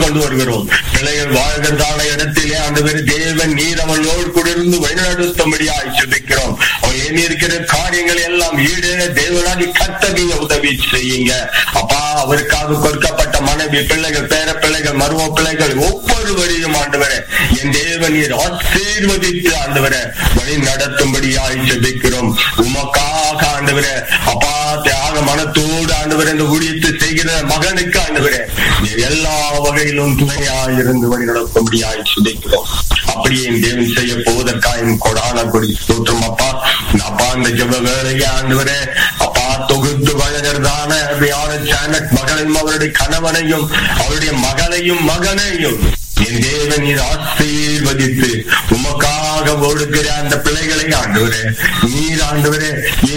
கொண்டு வருகிறோம் பிள்ளைகள் வாழ்கிறதான இடத்திலே ஆண்டவர் தேவன் நீர் அவளோடு கூட இருந்து வழிநடத்தும்படியாய் சுபிக்கிறோம் அவள் எண்ணி இருக்கிற காரியங்கள் எல்லாம் ஈடேற தேவனாடி கத்தகைய உதவி செய்யுங்க அப்பா அவருக்காக கொடுக்கப்பட்ட மனைவி பிள்ளைகள் பேர பிள்ளைகள் மரும பிள்ளைகள் ஒவ்வொருவரையும் ஆண்டவரே என் தேவன் நீர் ஆசீர்வதித்து ஆண்டவரே வழி நடத்தும்படியாய் ஜெபிக்கிறோம் உமக்காக ஆண்டவரே அப்பா தியாக மனத்தோடு ஆண்டவரே இந்த ஊழியத்தை செய்கிற மகனுக்கு ஆண்டவரே நீர் எல்லா வகையிலும் துணையாய் இருந்து வழி நடத்தும்படியாய் சுதைக்கிறோம் அப்படியே என் தேவன் செய்ய போவதற்காக கொடான கொடி தோற்றம் அப்பா அப்பா இந்த ஜெப வேலையை ஆண்டவரே அப்பா தொகுத்து வழங்குறதான சேனட் மகனையும் அவருடைய கணவனையும் அவருடைய மகளையும் மகனையும் என் தேவன் நீர் ஆசீர்வதித்து உமக்காக ஓடுகிற அந்த பிள்ளைகளை ஆண்டவரே நீர் ஆண்டவரே